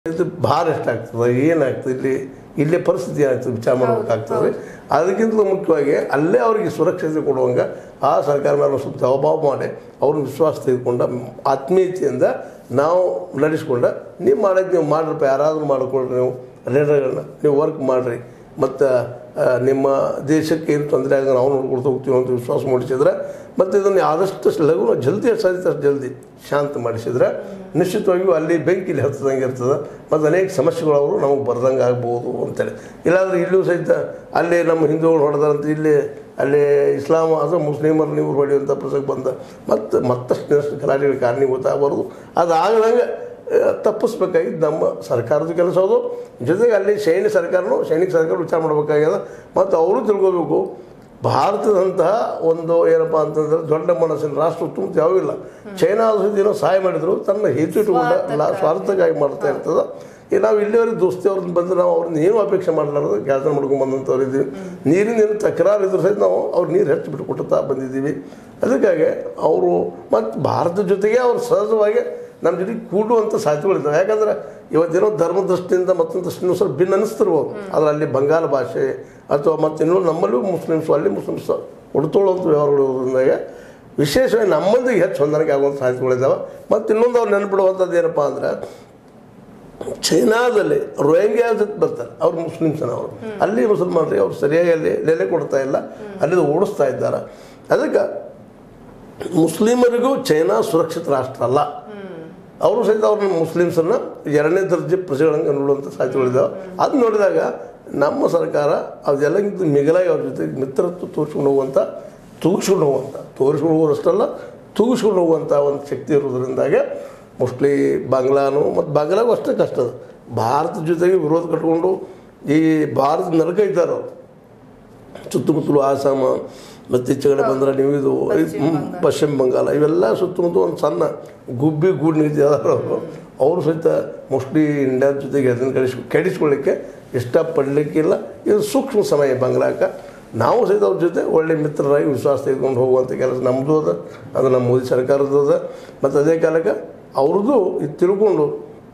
ಇದು ಭಾರ ಎಷ್ಟಾಗ್ತದೆ ಏನಾಗ್ತದೆ ಇಲ್ಲಿ ಇಲ್ಲೇ ಪರಿಸ್ಥಿತಿ ಏನಾಗ್ತದೆ ವಿಚಾರ ಮಾಡ್ಬೇಕಾಗ್ತದೆ ಅದಕ್ಕಿಂತ ಮುಖ್ಯವಾಗಿ ಅಲ್ಲೇ ಅವರಿಗೆ ಸುರಕ್ಷತೆ ಕೊಡುವಂಗೆ ಆ ಸರ್ಕಾರ ಮೇಲೆ ಒಂದು ಸ್ವಲ್ಪ ಜವಾಬಾಬು ಮಾಡಿ ಅವ್ರನ್ನ ವಿಶ್ವಾಸ ತೆಗೆದುಕೊಂಡ ಆತ್ಮೀಯತೆಯಿಂದ ನಾವು ನಡೆಸ್ಕೊಂಡ ನೀವು ಮಾಡೋದು ನೀವು ಮಾಡ್ರಪ್ಪ ಯಾರಾದರೂ ಮಾಡ್ಕೊಳ್ರಿ ನೀವು ಲೀಡರ್ಗಳನ್ನ ನೀವು ವರ್ಕ್ ಮಾಡಿರಿ ಮತ್ತು ನಿಮ್ಮ ದೇಶಕ್ಕೆ ಏನು ತೊಂದರೆ ಆಗ ನಾವು ನೋಡ್ಕೊಳ್ತಾ ಹೋಗ್ತೀವಿ ಅಂತ ವಿಶ್ವಾಸ ಮೂಡಿಸಿದ್ರೆ ಮತ್ತು ಇದನ್ನು ಆದಷ್ಟು ಲಘು ಜಲ್ದಿ ಎಷ್ಟು ಸಾಧ್ಯತೆ ಅಷ್ಟು ಜಲ್ದಿ ಶಾಂತ ಮಾಡಿಸಿದ್ರೆ ನಿಶ್ಚಿತವಾಗಿಯೂ ಅಲ್ಲಿ ಬೆಂಕಿಲಿ ಹತ್ತದಂಗೆ ಇರ್ತದೆ ಮತ್ತು ಅನೇಕ ಸಮಸ್ಯೆಗಳು ಅವರು ನಮಗೆ ಬರ್ದಂಗೆ ಆಗ್ಬೋದು ಅಂತೇಳಿ ಇಲ್ಲಾಂದ್ರೆ ಇಲ್ಲೂ ಸಹಿತ ಅಲ್ಲಿ ನಮ್ಮ ಹಿಂದೂಗಳು ಹೊಡೆದಂತ ಇಲ್ಲಿ ಅಲ್ಲಿ ಇಸ್ಲಾಂ ಅದು ಮುಸ್ಲಿಮರು ನೀವು ಹೊಡೆಯುವಂಥ ಪ್ರಸಂಗ ಬಂದ ಮತ್ತು ಮತ್ತಷ್ಟು ಗಲಾಟೆಗಳಿಗೆ ಕಾರಣೀಭೂತ ಆಗಬಾರ್ದು ಅದು ಆಗದಂಗೆ ತಪ್ಪಿಸ್ಬೇಕಾಗಿದ್ದು ನಮ್ಮ ಸರ್ಕಾರದ ಕೆಲಸ ಅದು ಜೊತೆಗೆ ಅಲ್ಲಿ ಸೈನ್ಯ ಸರ್ಕಾರನು ಸೈನಿಕ ಸರ್ಕಾರ ವಿಚಾರ ಮಾಡಬೇಕಾಗ್ಯದ ಮತ್ತು ಅವರು ತಿಳ್ಕೋಬೇಕು ಭಾರತದಂತಹ ಒಂದು ಏನಪ್ಪ ಅಂತಂದ್ರೆ ದೊಡ್ಡ ಮನಸ್ಸಿನ ರಾಷ್ಟ್ರ ತುಂಬ ಯಾವೂ ಇಲ್ಲ ಚೈನಾ ಏನೋ ಸಹಾಯ ಮಾಡಿದ್ರು ತನ್ನ ಹೇತು ಇಟ್ಟುಕೊಂಡ ಲಾ ಸ್ವಾರ್ಥಕ್ಕಾಗಿ ಮಾಡ್ತಾ ಇರ್ತದೆ ಈಗ ನಾವು ಇಲ್ಲಿವರೆಗೆ ದೋಸ್ತಿ ಅವ್ರನ್ನ ಬಂದು ನಾವು ಅವ್ರನ್ನ ಏನು ಅಪೇಕ್ಷೆ ಮಾಡಲಾರ್ದು ಕೆಲಸ ಮಾಡ್ಕೊಂಡು ಬಂದಂಥವ್ರು ಇದ್ದೀವಿ ನೀರಿನ ಏನು ತಕರಾರು ಇದ್ರೂ ಸಹಿತ ನಾವು ಅವ್ರು ನೀರು ಹೆಚ್ಚು ಬಿಟ್ಟು ಕೊಡ್ತಾ ಬಂದಿದ್ದೀವಿ ಅದಕ್ಕಾಗಿ ಅವರು ಮತ್ತು ಭಾರತದ ಜೊತೆಗೆ ಅವ್ರು ಸಹಜವಾಗಿ ನಮ್ಮ ಜೊತೆಗೆ ಕೂಡುವಂಥ ಸಾಧ್ಯತೆಗಳಿದ್ದಾವೆ ಯಾಕಂದ್ರೆ ಇವತ್ತೇನೋ ಧರ್ಮ ದೃಷ್ಟಿಯಿಂದ ಮತ್ತೊಂದು ದೃಷ್ಟಿಯಿಂದ ಸ್ವಲ್ಪ ಭಿನ್ನ ಅನ್ನಿಸ್ತಿರ್ಬೋದು ಆದರೆ ಅಲ್ಲಿ ಬಂಗಾಲ ಭಾಷೆ ಅಥವಾ ಮತ್ತಿನ್ನೂ ನಮ್ಮಲ್ಲೂ ಮುಸ್ಲಿಮ್ಸು ಅಲ್ಲಿ ಮುಸ್ಲಿಮ್ಸ್ ಉಡ್ತೋಳುವಂಥ ವ್ಯವಹಾರಗಳು ಇರೋದ್ರಿಂದಾಗೆ ವಿಶೇಷವಾಗಿ ನಮ್ಮೊಂದಿಗೆ ಹೆಚ್ಚು ಹೊಂದಾಣಿಕೆ ಆಗುವಂಥ ಸಾಧ್ಯತೆಗಳಿದ್ದಾವೆ ಮತ್ತು ಇನ್ನೊಂದು ಅವ್ರು ನೆನ್ಪಿಡುವಂಥದ್ದು ಏನಪ್ಪ ಅಂದ್ರೆ ಚೈನಾದಲ್ಲಿ ರೋಹಿಂಗ್ಯಾಸ್ ಅಂತ ಬರ್ತಾರೆ ಅವ್ರು ಮುಸ್ಲಿಮ್ಸನ ಅವರು ಅಲ್ಲಿ ಮುಸಲ್ಮಾನರಿಗೆ ಅವ್ರು ಸರಿಯಾಗಿ ಅಲ್ಲಿ ನೆಲೆ ಕೊಡ್ತಾ ಇಲ್ಲ ಅಲ್ಲಿ ಓಡಿಸ್ತಾ ಇದ್ದಾರೆ ಅದಕ್ಕೆ ಮುಸ್ಲಿಮರಿಗೂ ಚೈನಾ ಸುರಕ್ಷಿತ ರಾಷ್ಟ್ರ ಅಲ್ಲ ಅವರು ಸಹಿತ ಅವ್ರನ್ನ ಮುಸ್ಲಿಮ್ಸನ್ನು ಎರಡನೇ ದರ್ಜೆ ಪ್ರಜೆಗಳಂಗೆ ನೋಡುವಂಥ ಸಾಧ್ಯತೆಗಳಿದ್ದಾವೆ ಅದು ನೋಡಿದಾಗ ನಮ್ಮ ಸರ್ಕಾರ ಅದೆಲ್ಲಕ್ಕಿಂತ ಮಿಗಿಲಾಗಿ ಅವ್ರ ಜೊತೆ ಮಿತ್ರತ್ವ ತೋರಿಸ್ಕೊಂಡು ಹೋಗುವಂಥ ತೂಗಿಸ್ಕೊಂಡು ಹೋಗುವಂಥ ತೋರಿಸ್ಕೊಂಡು ಹೋಗೋದಷ್ಟಲ್ಲ ತೂಗಿಸ್ಕೊಂಡು ಹೋಗುವಂಥ ಒಂದು ಶಕ್ತಿ ಇರೋದ್ರಿಂದಾಗೆ ಮೋಸ್ಟ್ಲಿ ಬಾಂಗ್ಲಾನು ಮತ್ತು ಬಾಂಗ್ಲಾಗೂ ಅಷ್ಟೇ ಕಷ್ಟ ಅದು ಭಾರತ ಜೊತೆಗೆ ವಿರೋಧ ಕಟ್ಕೊಂಡು ಈ ಭಾರತ ನರಕ ಇದ್ದಾರೆ ಅವರು ಸುತ್ತಮುತ್ತಲು ಆಸಾಮ ಮತ್ತು ಈಚೆ ಕಡೆ ಬಂದ್ರೆ ನೀವು ಇದು ಹ್ಮ್, ಪಶ್ಚಿಮ ಬಂಗಾಳ ಇವೆಲ್ಲ ಸುತ್ತಮುತ್ತ ಒಂದು ಸಣ್ಣ ಗುಬ್ಬಿ ಗೂಡು ನಿಂತಿದ್ದಾರೆ ಅವರು ಅವರು ಸಹಿತ ಮೋಸ್ಟ್ಲಿ ಇಂಡಿಯಾದ ಜೊತೆಗೆ ಅದನ್ನು ಕಳಿಸ್ ಕೆಡಿಸ್ಕೊಳ್ಳಿಕ್ಕೆ ಇಷ್ಟಪಡಲಿಕ್ಕಿಲ್ಲ ಇದು ಸೂಕ್ಷ್ಮ ಸಮಯ ಬಂಗ್ಲಾಕ ನಾವು ಸಹಿತ ಅವ್ರ ಜೊತೆ ಒಳ್ಳೆ ಮಿತ್ರರಾಗಿ ವಿಶ್ವಾಸ ತೆಗೆದುಕೊಂಡು ಹೋಗುವಂಥ ಕೆಲಸ ನಮ್ಮದು ಅದ ಅದು ನಮ್ಮ ಮೋದಿ ಸರ್ಕಾರದ್ದು ಅದ ಮತ್ತು ಅದೇ ಕಾಲಕ್ಕೆ ಅವ್ರದ್ದು ಇದು ತಿಳ್ಕೊಂಡು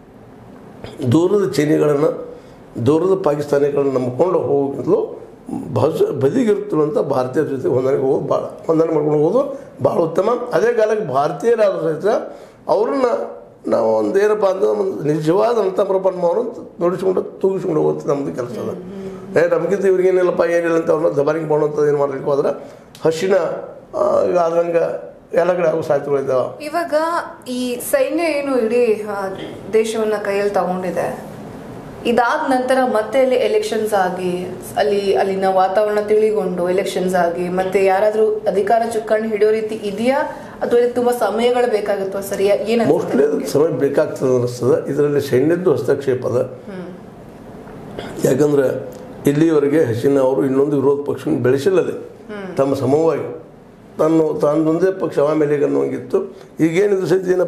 ದೂರದ ಚೀನಿಗಳನ್ನು ದೂರದ ಪಾಕಿಸ್ತಾನಿಗಳನ್ನು ನಂಬಿಕೊಂಡು ಹೋಗಿದ್ಲು ಭಜ ಬದಿಗಿರುತ್ತಿರುವಂಥ ಭಾರತೀಯರ ಜೊತೆ ಹೊಂದಾಣಿಕೆ ಹೋಗೋದು ಭಾಳ ಹೊಂದಾಣಿಕೆ ಮಾಡ್ಕೊಂಡು ಹೋಗೋದು ಭಾಳ ಉತ್ತಮ ಅದೇ ಕಾಲಕ್ಕೆ ಭಾರತೀಯರಾದ ಸಹಿತ ಅವ್ರನ್ನ ನಾವು ಒಂದು ಏನಪ್ಪ ಅಂದ್ರೆ ಒಂದು ನಿಜವಾದ ಅಂತಪ್ರಪನ್ಮವನ್ನು ನೋಡಿಸ್ಕೊಂಡು ತೂಗಿಸ್ಕೊಂಡು ಹೋಗುವಂಥ ನಮ್ಮದು ಕೆಲಸ ಅದ ಏ ನಮಗಿಂತ ಇವ್ರಿಗೇನಿಲ್ಲಪ್ಪ ಏನಿಲ್ಲ ಅಂತ ಅವ್ರನ್ನ ದಬಾಣಿಗೆ ಮಾಡುವಂಥದ್ದು ಏನು ಮಾಡ್ಲಿಕ್ಕೆ ಹೋದ್ರೆ ಹಸಿನ ಆ, ಈಗ ಆದಂಗೆ ಎಲ್ಲ ಕಡೆ ಆಗೋ ಸಾಧ್ಯತೆಗಳಿದ್ದಾವೆ ಇವಾಗ ಈ ಸೈನ್ಯ ಏನು ಇಡೀ ಆ, ದೇಶವನ್ನ ಕೈಯಲ್ಲಿ ತಗೊಂಡಿದೆ ಇದಾದ ನಂತರ ಮತ್ತೆ ಅಲ್ಲಿ ಎಲೆಕ್ಷನ್ಸ್ ಆಗಿ ಅಲ್ಲಿ ಅಲ್ಲಿನ ವಾತಾವರಣ ತಿಳಿಗೊಂಡು ಎಲೆಕ್ಷನ್ಸ್ ಆಗಿ ಮತ್ತೆ ಯಾರಾದ್ರೂ ಅಧಿಕಾರ ಚುಕ್ಕಾಣಿ ಹಿಡಿಯೋ ರೀತಿ ಇದೆಯಾ ಅಥವಾ ಇದಕ್ಕೆ ತುಂಬಾ ಸಮಯಗಳು ಬೇಕಾಗುತ್ತೋ ಸರಿ ಏನ ಮೋಸ್ಟ್ಲಿ ಅದಕ್ಕೆ ಸಮಯ ಬೇಕಾಗ್ತದೆ ಅನ್ನಿಸ್ತದೆ ಇದರಲ್ಲಿ ಸೈನ್ಯದ್ದು ಹಸ್ತಕ್ಷೇಪ ಅದ ಯಾಕಂದ್ರೆ ಇಲ್ಲಿವರೆಗೆ ಹಸೀನಾ ಅವರು ಇನ್ನೊಂದು ವಿರೋಧ ಪಕ್ಷ ಬೆಳೆಸಿಲ್ಲದೆ ತಮ್ಮ ಸಮವಾಗಿ ತಾನು ತಾನೊಂದೇ ಪಕ್ಷ ಆಮೇಲೆ ಅನ್ನುವಂಗಿತ್ತು ಈಗೇನಿದು ಸಹಿತ ಏನಪ್ಪ